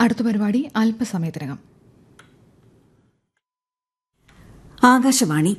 അടുത്ത പരിപാടി അല്പസമയത്തിനകം ആകാശവാണി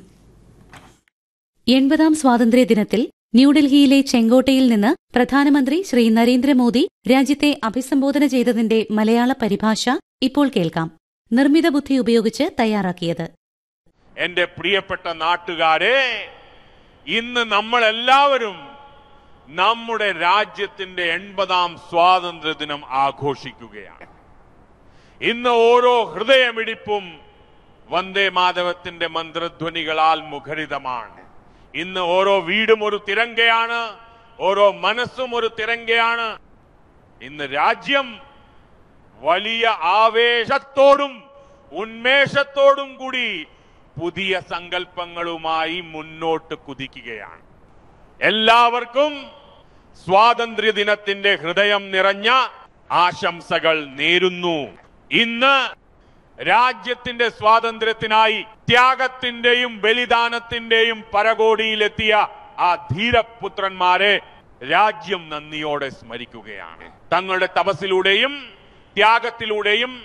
എൺപതാം സ്വാതന്ത്ര്യദിനത്തിൽ ന്യൂഡൽഹിയിലെ ചെങ്കോട്ടയിൽ നിന്ന് പ്രധാനമന്ത്രി ശ്രീ നരേന്ദ്രമോദി രാജ്യത്തെ അഭിസംബോധന ചെയ്തതിന്റെ മലയാള പരിഭാഷ ഇപ്പോൾ കേൾക്കാം നിർമ്മിത ബുദ്ധി ഉപയോഗിച്ച് തയ്യാറാക്കിയത് എന്റെ പ്രിയപ്പെട്ട നാട്ടുകാരെ ഇന്ന് നമ്മൾ എല്ലാവരും നമ്മുടെ രാജ്യത്തിന്റെ എൺപതാം സ്വാതന്ത്ര്യ ദിനം ആഘോഷിക്കുകയാണ് ഇന്ന് ഓരോ ഹൃദയമിടിപ്പും വന്ദേ മാധവത്തിന്റെ മന്ത്രധ്വനികളാൽ മുഖരിതമാണ് ഇന്ന് ഓരോ വീടും ഒരു തിരങ്കയാണ് ഓരോ മനസ്സും ഒരു തിരങ്കയാണ് ഇന്ന് രാജ്യം വലിയ ആവേശത്തോടും ഉന്മേഷത്തോടും കൂടി പുതിയ സങ്കല്പങ്ങളുമായി മുന്നോട്ട് കുതിക്കുകയാണ് എല്ലാവർക്കും സ്വാതന്ത്ര്യ ദിനത്തിന്റെ ഹൃദയം നിറഞ്ഞ ആശംസകൾ നേരുന്നു ഇന്ന് രാജ്യത്തിന്റെ സ്വാതന്ത്ര്യത്തിനായി ത്യാഗത്തിന്റെയും ബലിദാനത്തിന്റെയും പരകോടിയിലെത്തിയ ആ ധീരപുത്രന്മാരെ രാജ്യം നന്ദിയോടെ സ്മരിക്കുകയാണ് തങ്ങളുടെ തപസ്സിലൂടെയും ത്യാഗത്തിലൂടെയും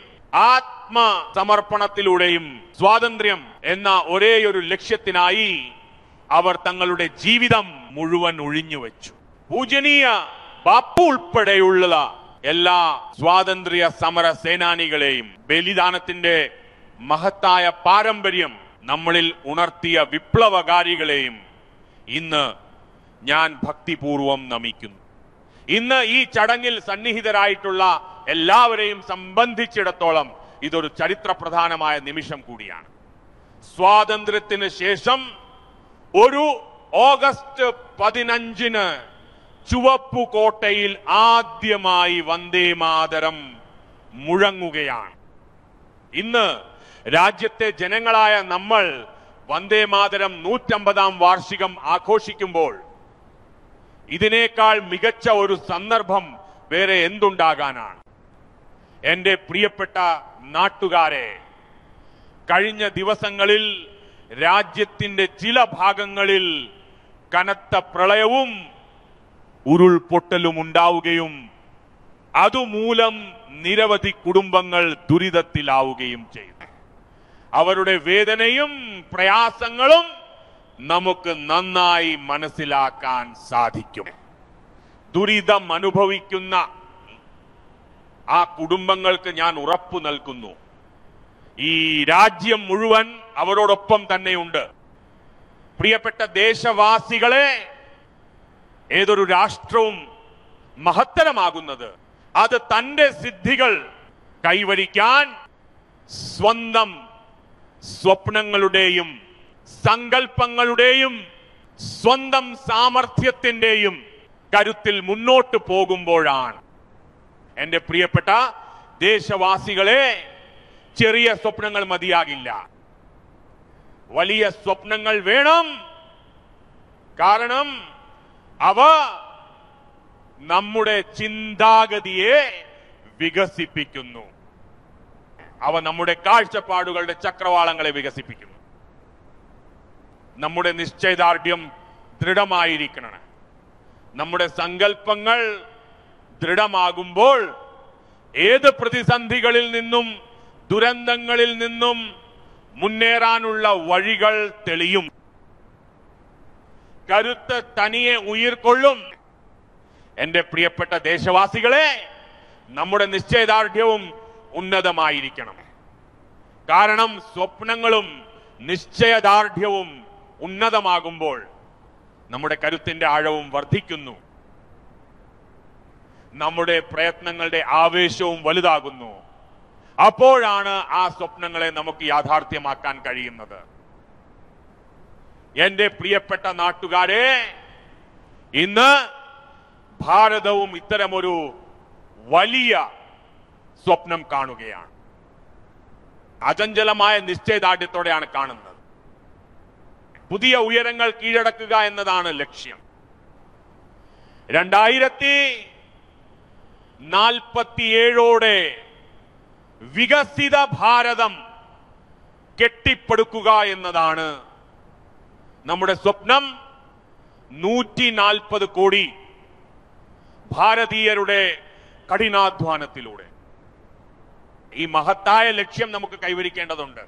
ആത്മസമർപ്പണത്തിലൂടെയും സ്വാതന്ത്ര്യം എന്ന ഒരേയൊരു ലക്ഷ്യത്തിനായി അവർ തങ്ങളുടെ ജീവിതം മുഴുവൻ ഒഴിഞ്ഞുവെച്ചു പൂജനീയ ബാപ്പു ഉൾപ്പെടെയുള്ള എല്ലാ സ്വാതന്ത്ര്യ സമര സേനാനികളെയും ബലിദാനത്തിന്റെ മഹത്തായ പാരമ്പര്യം നമ്മളിൽ ഉണർത്തിയ വിപ്ലവകാരികളെയും ഇന്ന് ഞാൻ ഭക്തിപൂർവം നമിക്കുന്നു ഇന്ന് ഈ ചടങ്ങിൽ സന്നിഹിതരായിട്ടുള്ള എല്ലാവരെയും സംബന്ധിച്ചിടത്തോളം ഇതൊരു ചരിത്രപ്രധാനമായ നിമിഷം കൂടിയാണ് സ്വാതന്ത്ര്യത്തിന് ശേഷം ഒരു ഓഗസ്റ്റ് പതിനഞ്ചിന് ചുവപ്പുകോട്ടയിൽ ആദ്യമായി വന്ദേ മാതരം മുഴങ്ങുകയാണ് ഇന്ന് രാജ്യത്തെ ജനങ്ങളായ നമ്മൾ വന്ദേ മാതരം നൂറ്റമ്പതാം വാർഷികം ആഘോഷിക്കുമ്പോൾ ഇതിനേക്കാൾ മികച്ച ഒരു സന്ദർഭം വേറെ എന്തുണ്ടാകാനാണ് എന്റെ പ്രിയപ്പെട്ട നാട്ടുകാരെ കഴിഞ്ഞ ദിവസങ്ങളിൽ രാജ്യത്തിന്റെ ചില ഭാഗങ്ങളിൽ കനത്ത പ്രളയവും ഉരുൾപൊട്ടലും ഉണ്ടാവുകയും അതുമൂലം നിരവധി കുടുംബങ്ങൾ ദുരിതത്തിലാവുകയും ചെയ്തു അവരുടെ വേദനയും പ്രയാസങ്ങളും നമുക്ക് നന്നായി മനസ്സിലാക്കാൻ സാധിക്കും ദുരിതം അനുഭവിക്കുന്ന ആ കുടുംബങ്ങൾക്ക് ഞാൻ ഉറപ്പു നൽകുന്നു ഈ രാജ്യം മുഴുവൻ അവരോടൊപ്പം തന്നെയുണ്ട് പ്രിയപ്പെട്ട ദേശവാസികളെ ഏതൊരു രാഷ്ട്രവും മഹത്തരമാകുന്നത് അത് തന്റെ സിദ്ധികൾ കൈവരിക്കാൻ സ്വന്തം സ്വപ്നങ്ങളുടെയും സങ്കല്പങ്ങളുടെയും സ്വന്തം സാമർഥ്യത്തിന്റെയും കരുത്തിൽ മുന്നോട്ട് പോകുമ്പോഴാണ് എന്റെ പ്രിയപ്പെട്ട ദേശവാസികളെ ചെറിയ സ്വപ്നങ്ങൾ മതിയാകില്ല വലിയ സ്വപ്നങ്ങൾ വേണം കാരണം അവ നമ്മുടെ ചിന്താഗതിയെ വികസിപ്പിക്കുന്നു അവ നമ്മുടെ കാഴ്ചപ്പാടുകളുടെ ചക്രവാളങ്ങളെ വികസിപ്പിക്കുന്നു നമ്മുടെ നിശ്ചയദാർഢ്യം ദൃഢമായിരിക്കണം നമ്മുടെ സങ്കല്പങ്ങൾ ദൃഢമാകുമ്പോൾ ഏത് പ്രതിസന്ധികളിൽ നിന്നും ദുരന്തങ്ങളിൽ നിന്നും മുന്നേറാനുള്ള വഴികൾ തെളിയും കരുത്ത് തനിയെ ഉയിർക്കൊള്ളും എന്റെ പ്രിയപ്പെട്ട ദേശവാസികളെ നമ്മുടെ നിശ്ചയദാർഢ്യവും ഉന്നതമായിരിക്കണം കാരണം സ്വപ്നങ്ങളും നിശ്ചയദാർഢ്യവും ഉന്നതമാകുമ്പോൾ നമ്മുടെ കരുത്തിന്റെ ആഴവും വർദ്ധിക്കുന്നു നമ്മുടെ പ്രയത്നങ്ങളുടെ ആവേശവും വലുതാകുന്നു അപ്പോഴാണ് ആ സ്വപ്നങ്ങളെ നമുക്ക് യാഥാർത്ഥ്യമാക്കാൻ കഴിയുന്നത് എന്റെ പ്രിയപ്പെട്ട നാട്ടുകാരെ ഇന്ന് ഭാരതവും ഇത്തരമൊരു വലിയ സ്വപ്നം കാണുകയാണ് അചഞ്ചലമായ നിശ്ചയദാർഢ്യത്തോടെയാണ് കാണുന്നത് പുതിയ ഉയരങ്ങൾ കീഴടക്കുക എന്നതാണ് ലക്ഷ്യം രണ്ടായിരത്തി നാൽപ്പത്തിയേഴോടെ വികസിത ഭാരതം കെട്ടിപ്പടുക്കുക എന്നതാണ് നമ്മുടെ സ്വപ്നം നൂറ്റി നാൽപ്പത് കോടി ഭാരതീയരുടെ കഠിനാധ്വാനത്തിലൂടെ ഈ മഹത്തായ ലക്ഷ്യം നമുക്ക് കൈവരിക്കേണ്ടതുണ്ട്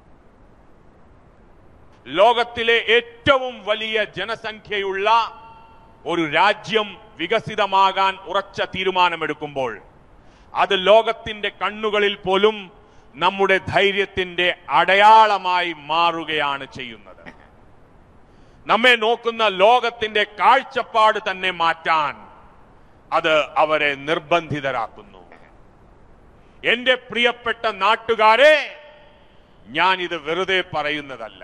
ലോകത്തിലെ ഏറ്റവും വലിയ ജനസംഖ്യയുള്ള ഒരു രാജ്യം വികസിതമാകാൻ ഉറച്ച തീരുമാനമെടുക്കുമ്പോൾ അത് ലോകത്തിന്റെ കണ്ണുകളിൽ പോലും നമ്മുടെ ധൈര്യത്തിന്റെ അടയാളമായി മാറുകയാണ് ചെയ്യുന്നത് നമ്മെ നോക്കുന്ന ലോകത്തിന്റെ കാഴ്ചപ്പാട് തന്നെ മാറ്റാൻ അത് അവരെ നിർബന്ധിതരാക്കുന്നു എന്റെ പ്രിയപ്പെട്ട നാട്ടുകാരെ ഞാൻ ഇത് വെറുതെ പറയുന്നതല്ല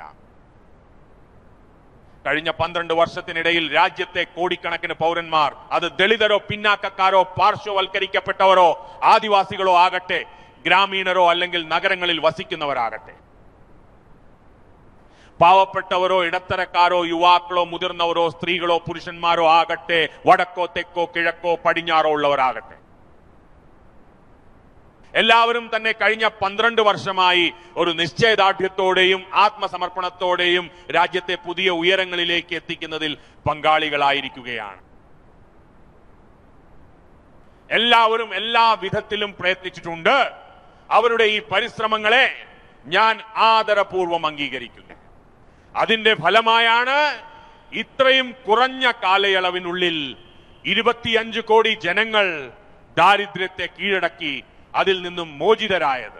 കഴിഞ്ഞ പന്ത്രണ്ട് വർഷത്തിനിടയിൽ രാജ്യത്തെ കോടിക്കണക്കിന് പൗരന്മാർ അത് ദളിതരോ പിന്നാക്കക്കാരോ പാർശ്വവൽക്കരിക്കപ്പെട്ടവരോ ആദിവാസികളോ ആകട്ടെ ഗ്രാമീണരോ അല്ലെങ്കിൽ നഗരങ്ങളിൽ വസിക്കുന്നവരാകട്ടെ പാവപ്പെട്ടവരോ ഇടത്തരക്കാരോ യുവാക്കളോ മുതിർന്നവരോ സ്ത്രീകളോ പുരുഷന്മാരോ ആകട്ടെ വടക്കോ തെക്കോ കിഴക്കോ പടിഞ്ഞാറോ ഉള്ളവരാകട്ടെ എല്ലാവരും തന്നെ കഴിഞ്ഞ പന്ത്രണ്ട് വർഷമായി ഒരു നിശ്ചയദാർഢ്യത്തോടെയും ആത്മസമർപ്പണത്തോടെയും രാജ്യത്തെ പുതിയ ഉയരങ്ങളിലേക്ക് എത്തിക്കുന്നതിൽ പങ്കാളികളായിരിക്കുകയാണ് എല്ലാവരും എല്ലാ വിധത്തിലും പ്രയത്നിച്ചിട്ടുണ്ട് അവരുടെ ഈ പരിശ്രമങ്ങളെ ഞാൻ ആദരപൂർവം അംഗീകരിക്കുന്നു അതിന്റെ ഫലമായാണ് ഇത്രയും കുറഞ്ഞ കാലയളവിനുള്ളിൽ ഇരുപത്തിയഞ്ച് കോടി ജനങ്ങൾ ദാരിദ്ര്യത്തെ കീഴടക്കി അതിൽ നിന്നും മോചിതരായത്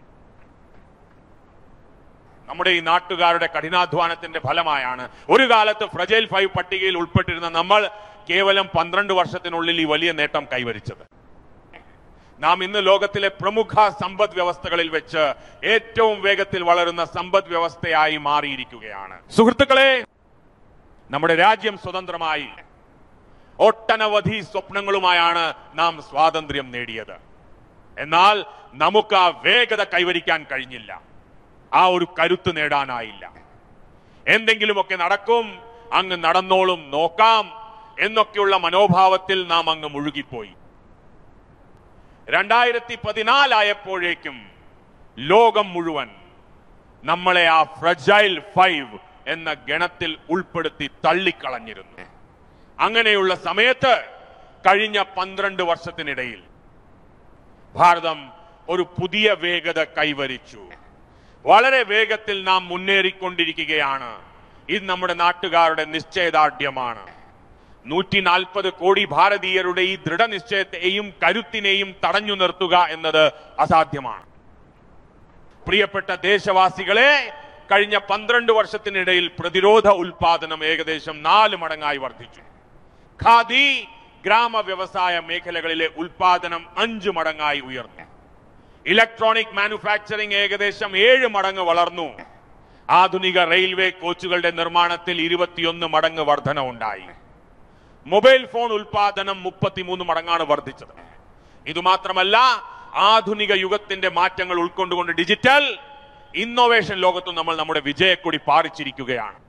നമ്മുടെ ഈ നാട്ടുകാരുടെ കഠിനാധ്വാനത്തിന്റെ ഫലമായാണ് ഒരു കാലത്ത് ഫ്രജൈൽ ഫൈവ് പട്ടികയിൽ ഉൾപ്പെട്ടിരുന്ന നമ്മൾ കേവലം പന്ത്രണ്ട് വർഷത്തിനുള്ളിൽ ഈ വലിയ നേട്ടം കൈവരിച്ചത് നാം ഇന്ന് ലോകത്തിലെ പ്രമുഖ സമ്പദ് വ്യവസ്ഥകളിൽ വെച്ച് ഏറ്റവും വേഗത്തിൽ വളരുന്ന സമ്പദ് വ്യവസ്ഥയായി മാറിയിരിക്കുകയാണ് സുഹൃത്തുക്കളെ നമ്മുടെ രാജ്യം സ്വതന്ത്രമായി ഒട്ടനവധി സ്വപ്നങ്ങളുമായാണ് നാം സ്വാതന്ത്ര്യം നേടിയത് എന്നാൽ നമുക്ക് ആ വേഗത കൈവരിക്കാൻ കഴിഞ്ഞില്ല ആ ഒരു കരുത്ത് നേടാനായില്ല എന്തെങ്കിലുമൊക്കെ നടക്കും അങ്ങ് നടന്നോളും നോക്കാം എന്നൊക്കെയുള്ള മനോഭാവത്തിൽ നാം അങ്ങ് മുഴുകിപ്പോയി രണ്ടായിരത്തി പതിനാലായപ്പോഴേക്കും ലോകം മുഴുവൻ നമ്മളെ ആ ഫ്രജൈൽ ഫൈവ് എന്ന ഗണത്തിൽ ഉൾപ്പെടുത്തി തള്ളിക്കളഞ്ഞിരുന്നു അങ്ങനെയുള്ള സമയത്ത് കഴിഞ്ഞ പന്ത്രണ്ട് വർഷത്തിനിടയിൽ ഭാരതം ഒരു പുതിയ വേഗത കൈവരിച്ചു വളരെ വേഗത്തിൽ നാം മുന്നേറിക്കൊണ്ടിരിക്കുകയാണ് ഇത് നമ്മുടെ നാട്ടുകാരുടെ നിശ്ചയദാർഢ്യമാണ് നൂറ്റി നാൽപ്പത് കോടി ഭാരതീയരുടെ ഈ ദൃഢനിശ്ചയത്തെയും കരുത്തിനെയും തടഞ്ഞു നിർത്തുക എന്നത് അസാധ്യമാണ് പ്രിയപ്പെട്ട ദേശവാസികളെ കഴിഞ്ഞ പന്ത്രണ്ട് വർഷത്തിനിടയിൽ പ്രതിരോധ ഉൽപാദനം ഏകദേശം നാല് മടങ്ങായി വർദ്ധിച്ചു ഖാദി ഗ്രാമ വ്യവസായ മേഖലകളിലെ ഉൽപാദനം അഞ്ച് മടങ്ങായി ഉയർന്നു ഇലക്ട്രോണിക് മാനുഫാക്ചറിംഗ് ഏകദേശം ഏഴ് മടങ്ങ് വളർന്നു ആധുനിക റെയിൽവേ കോച്ചുകളുടെ നിർമ്മാണത്തിൽ ഇരുപത്തിയൊന്ന് മടങ്ങ് വർധന ഉണ്ടായി മൊബൈൽ ഫോൺ ഉൽപാദനം മുപ്പത്തിമൂന്ന് മടങ്ങാണ് വർദ്ധിച്ചത് ഇതുമാത്രമല്ല ആധുനിക യുഗത്തിന്റെ മാറ്റങ്ങൾ ഉൾക്കൊണ്ടുകൊണ്ട് ഡിജിറ്റൽ ഇന്നോവേഷൻ ലോകത്തും നമ്മൾ നമ്മുടെ വിജയക്കൊടി പാറിച്ചിരിക്കുകയാണ്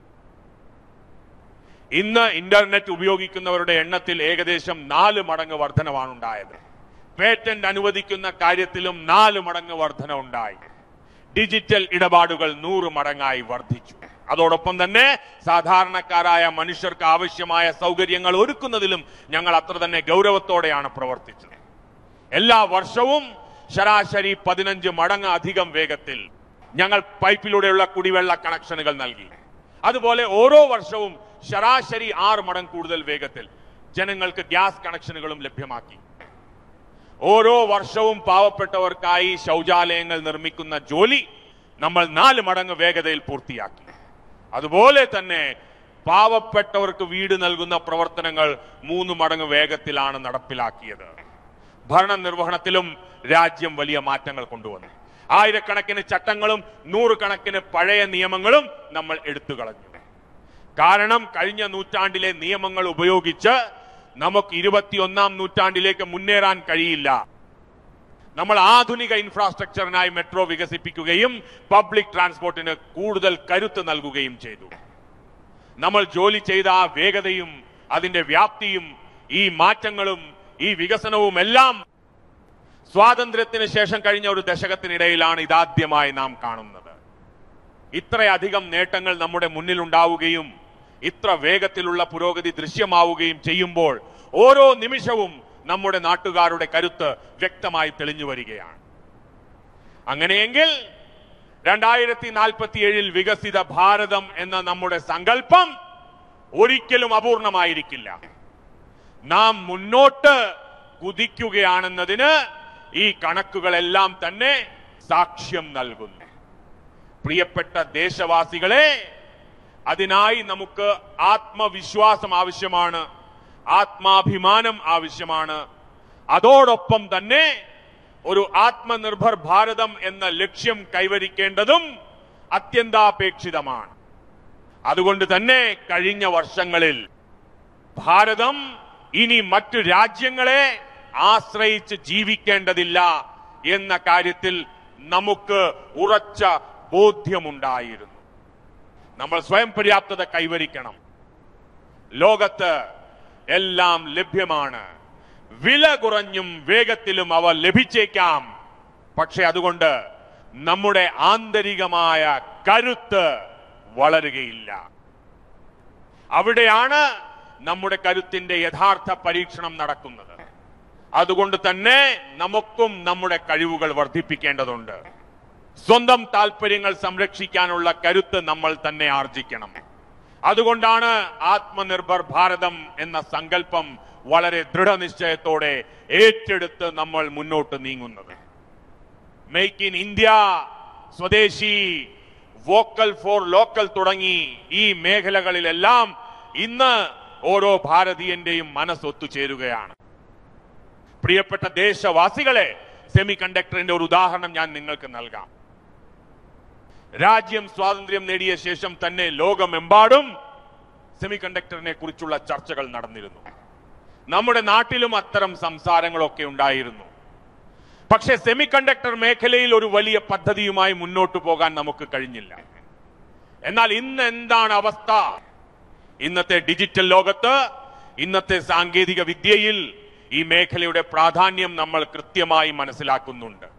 ഇന്ന് ഇന്റർനെറ്റ് ഉപയോഗിക്കുന്നവരുടെ എണ്ണത്തിൽ ഏകദേശം നാല് മടങ്ങ് വർധനവാണ് ഉണ്ടായത് പേറ്റന്റ് അനുവദിക്കുന്ന കാര്യത്തിലും നാല് മടങ്ങ് വർധന ഉണ്ടായി ഡിജിറ്റൽ ഇടപാടുകൾ നൂറ് മടങ്ങായി വർദ്ധിച്ചു അതോടൊപ്പം തന്നെ സാധാരണക്കാരായ മനുഷ്യർക്ക് ആവശ്യമായ സൗകര്യങ്ങൾ ഒരുക്കുന്നതിലും ഞങ്ങൾ അത്ര തന്നെ ഗൗരവത്തോടെയാണ് പ്രവർത്തിച്ചത് എല്ലാ വർഷവും ശരാശരി പതിനഞ്ച് മടങ്ങ് അധികം വേഗത്തിൽ ഞങ്ങൾ പൈപ്പിലൂടെയുള്ള കുടിവെള്ള കണക്ഷനുകൾ നൽകി അതുപോലെ ഓരോ വർഷവും ശരാശരി ആറ് മടങ്ങ് കൂടുതൽ വേഗത്തിൽ ജനങ്ങൾക്ക് ഗ്യാസ് കണക്ഷനുകളും ലഭ്യമാക്കി ഓരോ വർഷവും പാവപ്പെട്ടവർക്കായി ശൗചാലയങ്ങൾ നിർമ്മിക്കുന്ന ജോലി നമ്മൾ നാല് മടങ്ങ് വേഗതയിൽ പൂർത്തിയാക്കി അതുപോലെ തന്നെ പാവപ്പെട്ടവർക്ക് വീട് നൽകുന്ന പ്രവർത്തനങ്ങൾ മൂന്ന് മടങ്ങ് വേഗത്തിലാണ് നടപ്പിലാക്കിയത് ഭരണ നിർവഹണത്തിലും രാജ്യം വലിയ മാറ്റങ്ങൾ കൊണ്ടുവന്നു ആയിരക്കണക്കിന് ചട്ടങ്ങളും നൂറുകണക്കിന് പഴയ നിയമങ്ങളും നമ്മൾ എടുത്തു കളഞ്ഞു കാരണം കഴിഞ്ഞ നൂറ്റാണ്ടിലെ നിയമങ്ങൾ ഉപയോഗിച്ച് നമുക്ക് ഇരുപത്തിയൊന്നാം നൂറ്റാണ്ടിലേക്ക് മുന്നേറാൻ കഴിയില്ല നമ്മൾ ആധുനിക ഇൻഫ്രാസ്ട്രക്ചറിനായി മെട്രോ വികസിപ്പിക്കുകയും പബ്ലിക് ട്രാൻസ്പോർട്ടിന് കൂടുതൽ കരുത്ത് നൽകുകയും ചെയ്തു നമ്മൾ ജോലി ചെയ്ത ആ വേഗതയും അതിന്റെ വ്യാപ്തിയും ഈ മാറ്റങ്ങളും ഈ വികസനവും എല്ലാം സ്വാതന്ത്ര്യത്തിന് ശേഷം കഴിഞ്ഞ ഒരു ദശകത്തിനിടയിലാണ് ഇതാദ്യമായി നാം കാണുന്നത് ഇത്രയധികം നേട്ടങ്ങൾ നമ്മുടെ മുന്നിലുണ്ടാവുകയും ഇത്ര വേഗത്തിലുള്ള പുരോഗതി ദൃശ്യമാവുകയും ചെയ്യുമ്പോൾ ഓരോ നിമിഷവും നമ്മുടെ നാട്ടുകാരുടെ കരുത്ത് വ്യക്തമായി തെളിഞ്ഞു വരികയാണ് അങ്ങനെയെങ്കിൽ രണ്ടായിരത്തി നാൽപ്പത്തിയേഴിൽ വികസിത ഭാരതം എന്ന നമ്മുടെ സങ്കല്പം ഒരിക്കലും അപൂർണമായിരിക്കില്ല നാം മുന്നോട്ട് കുതിക്കുകയാണെന്നതിന് ഈ കണക്കുകളെല്ലാം തന്നെ സാക്ഷ്യം നൽകുന്നു പ്രിയപ്പെട്ട ദേശവാസികളെ അതിനായി നമുക്ക് ആത്മവിശ്വാസം ആവശ്യമാണ് ആത്മാഭിമാനം ആവശ്യമാണ് അതോടൊപ്പം തന്നെ ഒരു ആത്മനിർഭർ ഭാരതം എന്ന ലക്ഷ്യം കൈവരിക്കേണ്ടതും അത്യന്താപേക്ഷിതമാണ് അതുകൊണ്ട് തന്നെ കഴിഞ്ഞ വർഷങ്ങളിൽ ഭാരതം ഇനി മറ്റു രാജ്യങ്ങളെ ആശ്രയിച്ച് ജീവിക്കേണ്ടതില്ല എന്ന കാര്യത്തിൽ നമുക്ക് ഉറച്ച ബോധ്യമുണ്ടായിരുന്നു നമ്മൾ സ്വയം പര്യാപ്തത കൈവരിക്കണം ലോകത്ത് എല്ലാം ലഭ്യമാണ് വില കുറഞ്ഞും വേഗത്തിലും അവ ലഭിച്ചേക്കാം പക്ഷെ അതുകൊണ്ട് നമ്മുടെ ആന്തരികമായ കരുത്ത് വളരുകയില്ല അവിടെയാണ് നമ്മുടെ കരുത്തിന്റെ യഥാർത്ഥ പരീക്ഷണം നടക്കുന്നത് അതുകൊണ്ട് തന്നെ നമുക്കും നമ്മുടെ കഴിവുകൾ വർദ്ധിപ്പിക്കേണ്ടതുണ്ട് സ്വന്തം താല്പര്യങ്ങൾ സംരക്ഷിക്കാനുള്ള കരുത്ത് നമ്മൾ തന്നെ ആർജിക്കണം അതുകൊണ്ടാണ് ആത്മനിർഭർ ഭാരതം എന്ന സങ്കല്പം വളരെ ദൃഢനിശ്ചയത്തോടെ ഏറ്റെടുത്ത് നമ്മൾ മുന്നോട്ട് നീങ്ങുന്നത് മേക്ക് ഇൻ ഇന്ത്യ സ്വദേശി വോക്കൽ ഫോർ ലോക്കൽ തുടങ്ങി ഈ മേഖലകളിലെല്ലാം ഇന്ന് ഓരോ ഭാരതീയന്റെയും മനസ്സൊത്തുചേരുകയാണ് പ്രിയപ്പെട്ട ദേശവാസികളെ സെമി കണ്ടക്ടറിന്റെ ഒരു ഉദാഹരണം ഞാൻ നിങ്ങൾക്ക് നൽകാം രാജ്യം സ്വാതന്ത്ര്യം നേടിയ ശേഷം തന്നെ ലോകമെമ്പാടും സെമി കണ്ടക്ടറിനെ കുറിച്ചുള്ള ചർച്ചകൾ നടന്നിരുന്നു നമ്മുടെ നാട്ടിലും അത്തരം സംസാരങ്ങളൊക്കെ ഉണ്ടായിരുന്നു പക്ഷെ സെമി കണ്ടക്ടർ മേഖലയിൽ ഒരു വലിയ പദ്ധതിയുമായി മുന്നോട്ട് പോകാൻ നമുക്ക് കഴിഞ്ഞില്ല എന്നാൽ ഇന്ന് എന്താണ് അവസ്ഥ ഇന്നത്തെ ഡിജിറ്റൽ ലോകത്ത് ഇന്നത്തെ സാങ്കേതിക വിദ്യയിൽ ഈ മേഖലയുടെ പ്രാധാന്യം നമ്മൾ കൃത്യമായി മനസ്സിലാക്കുന്നുണ്ട്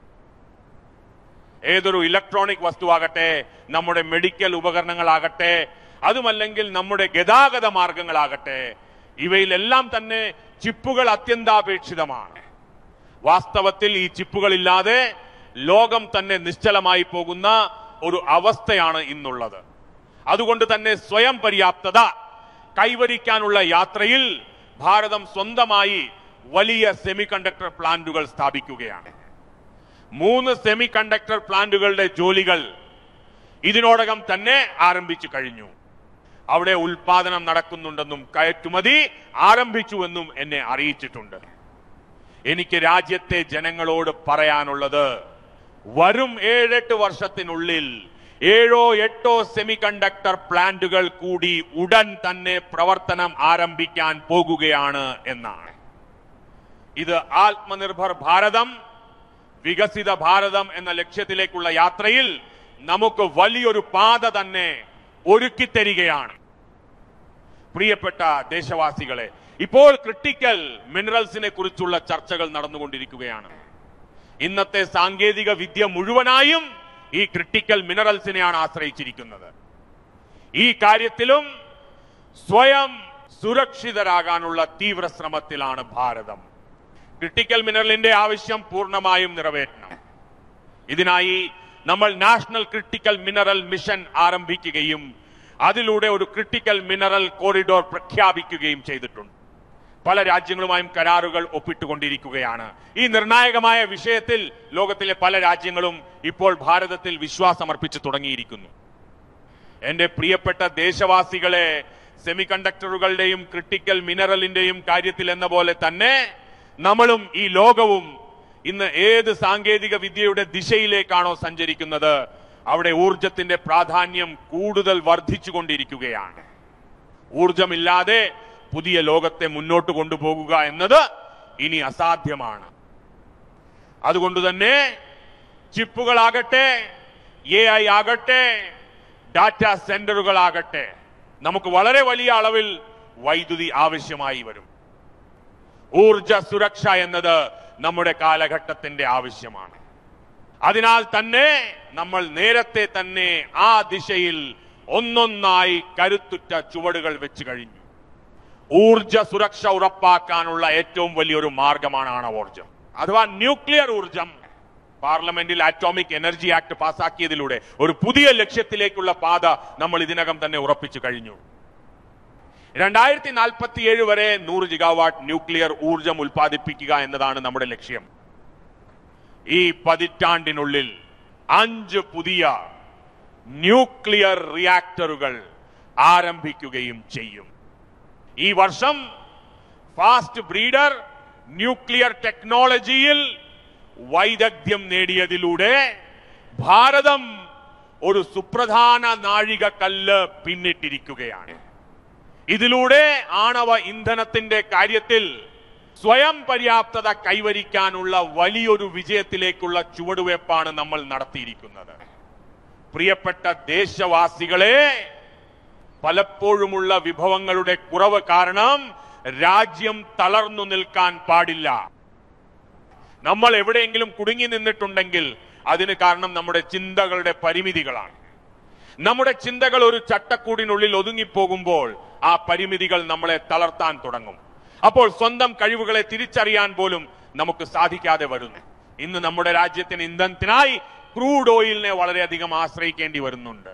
ഏതൊരു ഇലക്ട്രോണിക് വസ്തുവാകട്ടെ നമ്മുടെ മെഡിക്കൽ ഉപകരണങ്ങളാകട്ടെ അതുമല്ലെങ്കിൽ നമ്മുടെ ഗതാഗത മാർഗങ്ങളാകട്ടെ ഇവയിലെല്ലാം തന്നെ ചിപ്പുകൾ അത്യന്താപേക്ഷിതമാണ് വാസ്തവത്തിൽ ഈ ചിപ്പുകളില്ലാതെ ലോകം തന്നെ നിശ്ചലമായി പോകുന്ന ഒരു അവസ്ഥയാണ് ഇന്നുള്ളത് അതുകൊണ്ട് തന്നെ സ്വയം പര്യാപ്തത കൈവരിക്കാനുള്ള യാത്രയിൽ ഭാരതം സ്വന്തമായി വലിയ സെമി കണ്ടക്ടർ പ്ലാന്റുകൾ സ്ഥാപിക്കുകയാണ് മൂന്ന് സെമി കണ്ടക്ടർ പ്ലാന്റുകളുടെ ജോലികൾ ഇതിനോടകം തന്നെ ആരംഭിച്ചു കഴിഞ്ഞു അവിടെ ഉൽപാദനം നടക്കുന്നുണ്ടെന്നും കയറ്റുമതി ആരംഭിച്ചുവെന്നും എന്നെ അറിയിച്ചിട്ടുണ്ട് എനിക്ക് രാജ്യത്തെ ജനങ്ങളോട് പറയാനുള്ളത് വരും ഏഴെട്ട് വർഷത്തിനുള്ളിൽ ഏഴോ എട്ടോ സെമി കണ്ടക്ടർ പ്ലാന്റുകൾ കൂടി ഉടൻ തന്നെ പ്രവർത്തനം ആരംഭിക്കാൻ പോകുകയാണ് എന്നാണ് ഇത് ആത്മനിർഭർ ഭാരതം വികസിത ഭാരതം എന്ന ലക്ഷ്യത്തിലേക്കുള്ള യാത്രയിൽ നമുക്ക് വലിയൊരു പാത തന്നെ ഒരുക്കിത്തരികയാണ് പ്രിയപ്പെട്ട ദേശവാസികളെ ഇപ്പോൾ ക്രിട്ടിക്കൽ മിനറൽസിനെ കുറിച്ചുള്ള ചർച്ചകൾ നടന്നുകൊണ്ടിരിക്കുകയാണ് ഇന്നത്തെ സാങ്കേതിക വിദ്യ മുഴുവനായും ഈ ക്രിട്ടിക്കൽ മിനറൽസിനെയാണ് ആശ്രയിച്ചിരിക്കുന്നത് ഈ കാര്യത്തിലും സ്വയം സുരക്ഷിതരാകാനുള്ള തീവ്ര ശ്രമത്തിലാണ് ഭാരതം ക്രിട്ടിക്കൽ മിനറലിന്റെ ആവശ്യം പൂർണ്ണമായും നിറവേറ്റണം ഇതിനായി നമ്മൾ നാഷണൽ ക്രിട്ടിക്കൽ മിനറൽ മിഷൻ ആരംഭിക്കുകയും അതിലൂടെ ഒരു ക്രിട്ടിക്കൽ മിനറൽ കോറിഡോർ പ്രഖ്യാപിക്കുകയും ചെയ്തിട്ടുണ്ട് പല രാജ്യങ്ങളുമായും കരാറുകൾ ഒപ്പിട്ടുകൊണ്ടിരിക്കുകയാണ് ഈ നിർണായകമായ വിഷയത്തിൽ ലോകത്തിലെ പല രാജ്യങ്ങളും ഇപ്പോൾ ഭാരതത്തിൽ വിശ്വാസമർപ്പിച്ചു തുടങ്ങിയിരിക്കുന്നു എന്റെ പ്രിയപ്പെട്ട ദേശവാസികളെ സെമി കണ്ടക്ടറുകളുടെയും ക്രിട്ടിക്കൽ മിനറലിന്റെയും കാര്യത്തിൽ എന്ന പോലെ തന്നെ നമ്മളും ഈ ലോകവും ഇന്ന് ഏത് സാങ്കേതിക വിദ്യയുടെ ദിശയിലേക്കാണോ സഞ്ചരിക്കുന്നത് അവിടെ ഊർജത്തിന്റെ പ്രാധാന്യം കൂടുതൽ വർദ്ധിച്ചുകൊണ്ടിരിക്കുകയാണ് ഊർജമില്ലാതെ പുതിയ ലോകത്തെ മുന്നോട്ട് കൊണ്ടുപോകുക എന്നത് ഇനി അസാധ്യമാണ് അതുകൊണ്ട് തന്നെ ചിപ്പുകളാകട്ടെ എ ഐ ആകട്ടെ ഡാറ്റ സെന്ററുകളാകട്ടെ നമുക്ക് വളരെ വലിയ അളവിൽ വൈദ്യുതി ആവശ്യമായി വരും ഊർജ സുരക്ഷ എന്നത് നമ്മുടെ കാലഘട്ടത്തിന്റെ ആവശ്യമാണ് അതിനാൽ തന്നെ നമ്മൾ നേരത്തെ തന്നെ ആ ദിശയിൽ ഒന്നൊന്നായി കരുത്തുറ്റ ചുവടുകൾ വെച്ച് കഴിഞ്ഞു ഊർജ സുരക്ഷ ഉറപ്പാക്കാനുള്ള ഏറ്റവും വലിയൊരു മാർഗമാണ് ആണവോർജം അഥവാ ന്യൂക്ലിയർ ഊർജം പാർലമെന്റിൽ ആറ്റോമിക് എനർജി ആക്ട് പാസാക്കിയതിലൂടെ ഒരു പുതിയ ലക്ഷ്യത്തിലേക്കുള്ള പാത നമ്മൾ ഇതിനകം തന്നെ ഉറപ്പിച്ചു കഴിഞ്ഞു രണ്ടായിരത്തി നാൽപ്പത്തിയേഴ് വരെ നൂറ് ജിഗാവാട്ട് ന്യൂക്ലിയർ ഊർജം ഉൽപ്പാദിപ്പിക്കുക എന്നതാണ് നമ്മുടെ ലക്ഷ്യം ഈ പതിറ്റാണ്ടിനുള്ളിൽ അഞ്ച് പുതിയ ന്യൂക്ലിയർ റിയാക്ടറുകൾ ആരംഭിക്കുകയും ചെയ്യും ഈ വർഷം ഫാസ്റ്റ് ബ്രീഡർ ന്യൂക്ലിയർ ടെക്നോളജിയിൽ വൈദഗ്ധ്യം നേടിയതിലൂടെ ഭാരതം ഒരു സുപ്രധാന നാഴികക്കല്ല് പിന്നിട്ടിരിക്കുകയാണ് ഇതിലൂടെ ആണവ ഇന്ധനത്തിന്റെ കാര്യത്തിൽ സ്വയം പര്യാപ്തത കൈവരിക്കാനുള്ള വലിയൊരു വിജയത്തിലേക്കുള്ള ചുവടുവയ്പ്പാണ് നമ്മൾ നടത്തിയിരിക്കുന്നത് പ്രിയപ്പെട്ട ദേശവാസികളെ പലപ്പോഴുമുള്ള വിഭവങ്ങളുടെ കുറവ് കാരണം രാജ്യം തളർന്നു നിൽക്കാൻ പാടില്ല നമ്മൾ എവിടെയെങ്കിലും കുടുങ്ങി നിന്നിട്ടുണ്ടെങ്കിൽ അതിന് കാരണം നമ്മുടെ ചിന്തകളുടെ പരിമിതികളാണ് നമ്മുടെ ചിന്തകൾ ഒരു ചട്ടക്കൂടിനുള്ളിൽ ഒതുങ്ങിപ്പോകുമ്പോൾ ആ പരിമിതികൾ നമ്മളെ തളർത്താൻ തുടങ്ങും അപ്പോൾ സ്വന്തം കഴിവുകളെ തിരിച്ചറിയാൻ പോലും നമുക്ക് സാധിക്കാതെ വരുന്നു ഇന്ന് നമ്മുടെ രാജ്യത്തിന് ഇന്ധനത്തിനായി ക്രൂഡ് ഓയിലിനെ വളരെയധികം ആശ്രയിക്കേണ്ടി വരുന്നുണ്ട്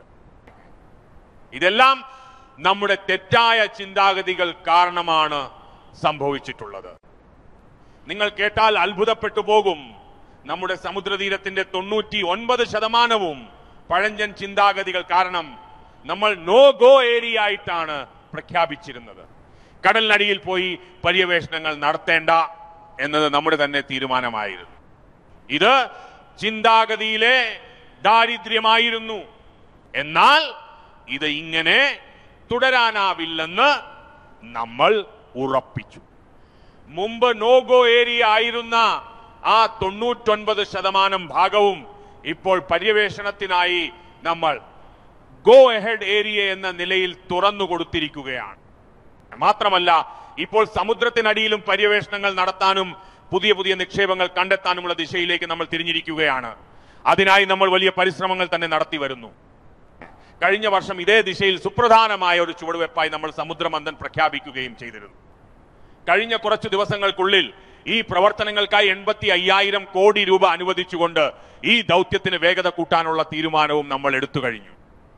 ഇതെല്ലാം നമ്മുടെ തെറ്റായ ചിന്താഗതികൾ കാരണമാണ് സംഭവിച്ചിട്ടുള്ളത് നിങ്ങൾ കേട്ടാൽ അത്ഭുതപ്പെട്ടു പോകും നമ്മുടെ സമുദ്രതീരത്തിന്റെ തൊണ്ണൂറ്റി ഒൻപത് ശതമാനവും പഴഞ്ചൻ ചിന്താഗതികൾ കാരണം നമ്മൾ നോ ഗോ ഏരിയ ആയിട്ടാണ് പ്രഖ്യാപിച്ചിരുന്നത് കടലിനടിയിൽ പോയി പര്യവേഷണങ്ങൾ നടത്തേണ്ട എന്നത് നമ്മുടെ തന്നെ തീരുമാനമായിരുന്നു ഇത് ചിന്താഗതിയിലെ ദാരിദ്ര്യമായിരുന്നു എന്നാൽ ഇത് ഇങ്ങനെ തുടരാനാവില്ലെന്ന് നമ്മൾ ഉറപ്പിച്ചു മുമ്പ് നോഗോ ഏരിയ ആയിരുന്ന ആ തൊണ്ണൂറ്റൊൻപത് ശതമാനം ഭാഗവും ഇപ്പോൾ പര്യവേഷണത്തിനായി നമ്മൾ ഗോ എഹെഡ് ഏരിയ എന്ന നിലയിൽ തുറന്നു കൊടുത്തിരിക്കുകയാണ് മാത്രമല്ല ഇപ്പോൾ സമുദ്രത്തിനടിയിലും പര്യവേഷണങ്ങൾ നടത്താനും പുതിയ പുതിയ നിക്ഷേപങ്ങൾ കണ്ടെത്താനുമുള്ള ദിശയിലേക്ക് നമ്മൾ തിരിഞ്ഞിരിക്കുകയാണ് അതിനായി നമ്മൾ വലിയ പരിശ്രമങ്ങൾ തന്നെ നടത്തി വരുന്നു കഴിഞ്ഞ വർഷം ഇതേ ദിശയിൽ സുപ്രധാനമായ ഒരു ചുവടുവെപ്പായി നമ്മൾ സമുദ്രമന്ഥൻ പ്രഖ്യാപിക്കുകയും ചെയ്തിരുന്നു കഴിഞ്ഞ കുറച്ചു ദിവസങ്ങൾക്കുള്ളിൽ ഈ പ്രവർത്തനങ്ങൾക്കായി എൺപത്തി അയ്യായിരം കോടി രൂപ അനുവദിച്ചുകൊണ്ട് ഈ ദൗത്യത്തിന് വേഗത കൂട്ടാനുള്ള തീരുമാനവും നമ്മൾ എടുത്തു കഴിഞ്ഞു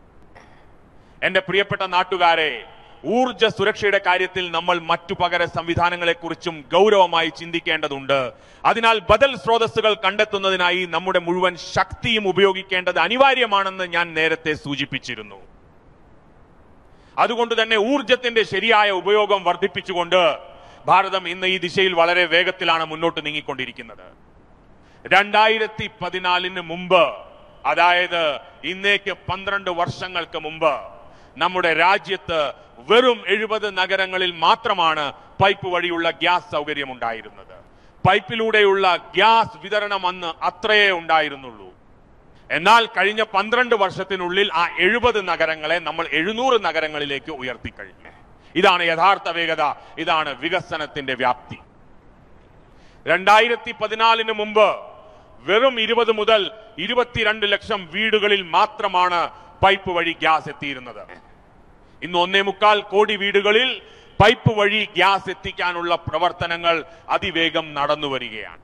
എന്റെ പ്രിയപ്പെട്ട നാട്ടുകാരെ ഊർജ സുരക്ഷയുടെ കാര്യത്തിൽ നമ്മൾ മറ്റു പകര സംവിധാനങ്ങളെക്കുറിച്ചും ഗൗരവമായി ചിന്തിക്കേണ്ടതുണ്ട് അതിനാൽ ബദൽ സ്രോതസ്സുകൾ കണ്ടെത്തുന്നതിനായി നമ്മുടെ മുഴുവൻ ശക്തിയും ഉപയോഗിക്കേണ്ടത് അനിവാര്യമാണെന്ന് ഞാൻ നേരത്തെ സൂചിപ്പിച്ചിരുന്നു അതുകൊണ്ട് തന്നെ ഊർജത്തിന്റെ ശരിയായ ഉപയോഗം വർദ്ധിപ്പിച്ചുകൊണ്ട് ഭാരതം ഇന്ന് ഈ ദിശയിൽ വളരെ വേഗത്തിലാണ് മുന്നോട്ട് നീങ്ങിക്കൊണ്ടിരിക്കുന്നത് രണ്ടായിരത്തി പതിനാലിന് മുമ്പ് അതായത് ഇന്നേക്ക് പന്ത്രണ്ട് വർഷങ്ങൾക്ക് മുമ്പ് നമ്മുടെ രാജ്യത്ത് വെറും എഴുപത് നഗരങ്ങളിൽ മാത്രമാണ് പൈപ്പ് വഴിയുള്ള ഗ്യാസ് സൗകര്യം ഉണ്ടായിരുന്നത് പൈപ്പിലൂടെയുള്ള ഗ്യാസ് വിതരണം അന്ന് അത്രയേ ഉണ്ടായിരുന്നുള്ളൂ എന്നാൽ കഴിഞ്ഞ പന്ത്രണ്ട് വർഷത്തിനുള്ളിൽ ആ എഴുപത് നഗരങ്ങളെ നമ്മൾ എഴുന്നൂറ് നഗരങ്ങളിലേക്ക് ഉയർത്തിക്കഴിഞ്ഞു ഇതാണ് യഥാർത്ഥ വേഗത ഇതാണ് വികസനത്തിന്റെ വ്യാപ്തി രണ്ടായിരത്തി പതിനാലിന് മുമ്പ് വെറും ഇരുപത് മുതൽ ഇരുപത്തിരണ്ട് ലക്ഷം വീടുകളിൽ മാത്രമാണ് പൈപ്പ് വഴി ഗ്യാസ് എത്തിയിരുന്നത് ഇന്ന് ഒന്നേ മുക്കാൽ കോടി വീടുകളിൽ പൈപ്പ് വഴി ഗ്യാസ് എത്തിക്കാനുള്ള പ്രവർത്തനങ്ങൾ അതിവേഗം നടന്നു വരികയാണ്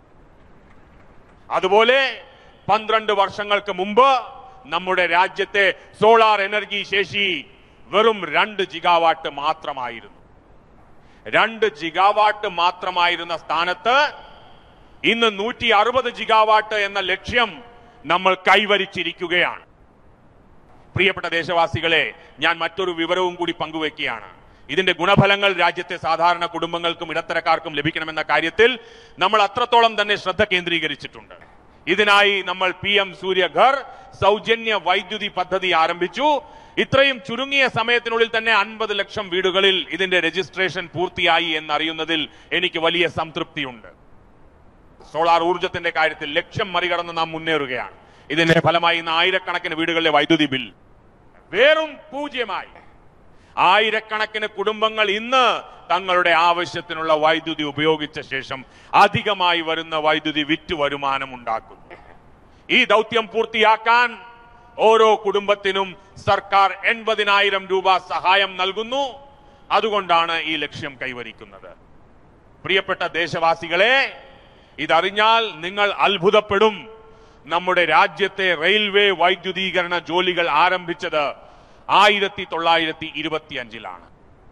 അതുപോലെ പന്ത്രണ്ട് വർഷങ്ങൾക്ക് മുമ്പ് നമ്മുടെ രാജ്യത്തെ സോളാർ എനർജി ശേഷി വെറും രണ്ട് ജിഗാവാട്ട് മാത്രമായിരുന്നു രണ്ട് ജിഗാവാട്ട് മാത്രമായിരുന്ന സ്ഥാനത്ത് ഇന്ന് നൂറ്റി അറുപത് ജിഗാവാട്ട് എന്ന ലക്ഷ്യം നമ്മൾ കൈവരിച്ചിരിക്കുകയാണ് പ്രിയപ്പെട്ട ദേശവാസികളെ ഞാൻ മറ്റൊരു വിവരവും കൂടി പങ്കുവെക്കുകയാണ് ഇതിന്റെ ഗുണഫലങ്ങൾ രാജ്യത്തെ സാധാരണ കുടുംബങ്ങൾക്കും ഇടത്തരക്കാർക്കും ലഭിക്കണമെന്ന കാര്യത്തിൽ നമ്മൾ അത്രത്തോളം തന്നെ ശ്രദ്ധ കേന്ദ്രീകരിച്ചിട്ടുണ്ട് ഇതിനായി നമ്മൾ പി എം സൂര്യഘർ സൗജന്യ വൈദ്യുതി പദ്ധതി ആരംഭിച്ചു ഇത്രയും ചുരുങ്ങിയ സമയത്തിനുള്ളിൽ തന്നെ അൻപത് ലക്ഷം വീടുകളിൽ ഇതിന്റെ രജിസ്ട്രേഷൻ പൂർത്തിയായി എന്നറിയുന്നതിൽ എനിക്ക് വലിയ സംതൃപ്തിയുണ്ട് സോളാർ ഊർജത്തിന്റെ കാര്യത്തിൽ ലക്ഷ്യം മറികടന്ന് നാം മുന്നേറുകയാണ് ഇതിന്റെ ഫലമായി ഇന്ന് ആയിരക്കണക്കിന് വീടുകളിലെ വൈദ്യുതി ബിൽ വെറും പൂജ്യമായി ആയിരക്കണക്കിന് കുടുംബങ്ങൾ ഇന്ന് തങ്ങളുടെ ആവശ്യത്തിനുള്ള വൈദ്യുതി ഉപയോഗിച്ച ശേഷം അധികമായി വരുന്ന വൈദ്യുതി വിറ്റ് വരുമാനം ഉണ്ടാക്കുന്നു ഈ ദൗത്യം പൂർത്തിയാക്കാൻ ഓരോ കുടുംബത്തിനും സർക്കാർ എൺപതിനായിരം രൂപ സഹായം നൽകുന്നു അതുകൊണ്ടാണ് ഈ ലക്ഷ്യം കൈവരിക്കുന്നത് പ്രിയപ്പെട്ട ദേശവാസികളെ ഇതറിഞ്ഞാൽ നിങ്ങൾ അത്ഭുതപ്പെടും നമ്മുടെ രാജ്യത്തെ റെയിൽവേ വൈദ്യുതീകരണ ജോലികൾ ആരംഭിച്ചത് ആയിരത്തി തൊള്ളായിരത്തി ഇരുപത്തിയഞ്ചിലാണ്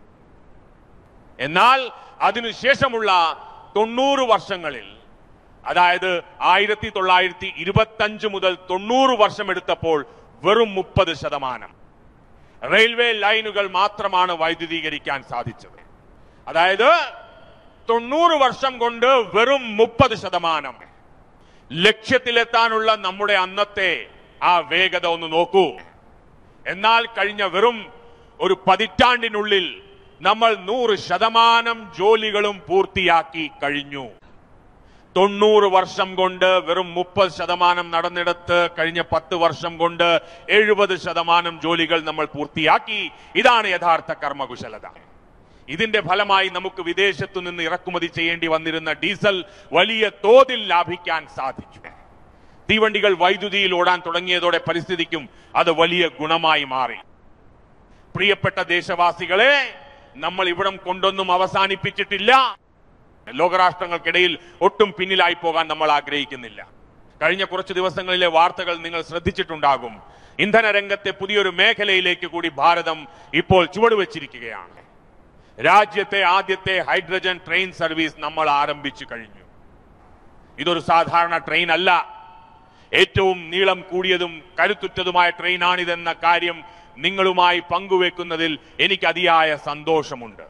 എന്നാൽ അതിനുശേഷമുള്ള തൊണ്ണൂറ് വർഷങ്ങളിൽ അതായത് ആയിരത്തി തൊള്ളായിരത്തി ഇരുപത്തഞ്ച് മുതൽ തൊണ്ണൂറ് വർഷം എടുത്തപ്പോൾ വെറും മുപ്പത് ശതമാനം റെയിൽവേ ലൈനുകൾ മാത്രമാണ് വൈദ്യുതീകരിക്കാൻ സാധിച്ചത് അതായത് തൊണ്ണൂറ് വർഷം കൊണ്ട് വെറും മുപ്പത് ശതമാനം ലക്ഷ്യത്തിലെത്താനുള്ള നമ്മുടെ അന്നത്തെ ആ വേഗത ഒന്ന് നോക്കൂ എന്നാൽ കഴിഞ്ഞ വെറും ഒരു പതിറ്റാണ്ടിനുള്ളിൽ നമ്മൾ നൂറ് ശതമാനം ജോലികളും പൂർത്തിയാക്കി കഴിഞ്ഞു തൊണ്ണൂറ് വർഷം കൊണ്ട് വെറും മുപ്പത് ശതമാനം നടന്നിടത്ത് കഴിഞ്ഞ പത്ത് വർഷം കൊണ്ട് എഴുപത് ശതമാനം ജോലികൾ നമ്മൾ പൂർത്തിയാക്കി ഇതാണ് യഥാർത്ഥ കർമ്മകുശലത ഇതിന്റെ ഫലമായി നമുക്ക് വിദേശത്തു നിന്ന് ഇറക്കുമതി ചെയ്യേണ്ടി വന്നിരുന്ന ഡീസൽ വലിയ തോതിൽ ലാഭിക്കാൻ സാധിച്ചു തീവണ്ടികൾ വൈദ്യുതിയിൽ ഓടാൻ തുടങ്ങിയതോടെ പരിസ്ഥിതിക്കും അത് വലിയ ഗുണമായി മാറി പ്രിയപ്പെട്ട ദേശവാസികളെ നമ്മൾ ഇവിടം കൊണ്ടൊന്നും അവസാനിപ്പിച്ചിട്ടില്ല ലോകരാഷ്ട്രങ്ങൾക്കിടയിൽ ഒട്ടും പിന്നിലായി പോകാൻ നമ്മൾ ആഗ്രഹിക്കുന്നില്ല കഴിഞ്ഞ കുറച്ച് ദിവസങ്ങളിലെ വാർത്തകൾ നിങ്ങൾ ശ്രദ്ധിച്ചിട്ടുണ്ടാകും ഇന്ധന രംഗത്തെ പുതിയൊരു മേഖലയിലേക്ക് കൂടി ഭാരതം ഇപ്പോൾ ചുവടുവെച്ചിരിക്കുകയാണ് രാജ്യത്തെ ആദ്യത്തെ ഹൈഡ്രജൻ ട്രെയിൻ സർവീസ് നമ്മൾ ആരംഭിച്ചു കഴിഞ്ഞു ഇതൊരു സാധാരണ ട്രെയിൻ അല്ല ഏറ്റവും നീളം കൂടിയതും കരുത്തുറ്റതുമായ ട്രെയിനാണിതെന്ന കാര്യം നിങ്ങളുമായി പങ്കുവെക്കുന്നതിൽ എനിക്ക് അതിയായ സന്തോഷമുണ്ട്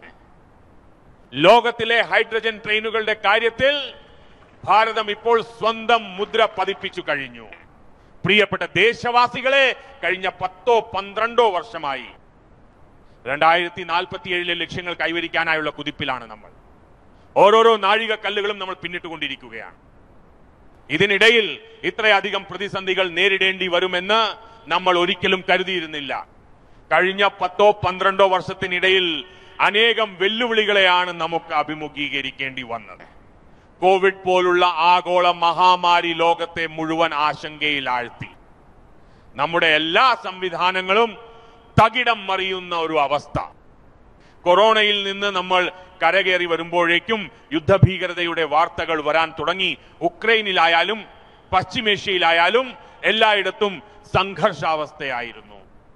ലോകത്തിലെ ഹൈഡ്രജൻ ട്രെയിനുകളുടെ കാര്യത്തിൽ ഭാരതം ഇപ്പോൾ സ്വന്തം മുദ്ര പതിപ്പിച്ചു കഴിഞ്ഞു പ്രിയപ്പെട്ട ദേശവാസികളെ കഴിഞ്ഞ പത്തോ പന്ത്രണ്ടോ വർഷമായി രണ്ടായിരത്തി നാൽപ്പത്തിയേഴിലെ ലക്ഷ്യങ്ങൾ കൈവരിക്കാനായുള്ള കുതിപ്പിലാണ് നമ്മൾ ഓരോരോ നാഴിക കല്ലുകളും നമ്മൾ പിന്നിട്ടുകൊണ്ടിരിക്കുകയാണ് ഇതിനിടയിൽ ഇത്രയധികം പ്രതിസന്ധികൾ നേരിടേണ്ടി വരുമെന്ന് നമ്മൾ ഒരിക്കലും കരുതിയിരുന്നില്ല കഴിഞ്ഞ പത്തോ പന്ത്രണ്ടോ വർഷത്തിനിടയിൽ അനേകം വെല്ലുവിളികളെയാണ് നമുക്ക് അഭിമുഖീകരിക്കേണ്ടി വന്നത് കോവിഡ് പോലുള്ള ആഗോള മഹാമാരി ലോകത്തെ മുഴുവൻ ആശങ്കയിലാഴ്ത്തി നമ്മുടെ എല്ലാ സംവിധാനങ്ങളും തകിടം മറിയുന്ന ഒരു അവസ്ഥ കൊറോണയിൽ നിന്ന് നമ്മൾ കരകയറി വരുമ്പോഴേക്കും യുദ്ധഭീകരതയുടെ വാർത്തകൾ വരാൻ തുടങ്ങി ഉക്രൈനിലായാലും പശ്ചിമേഷ്യയിലായാലും എല്ലായിടത്തും സംഘർഷാവസ്ഥയായിരുന്നു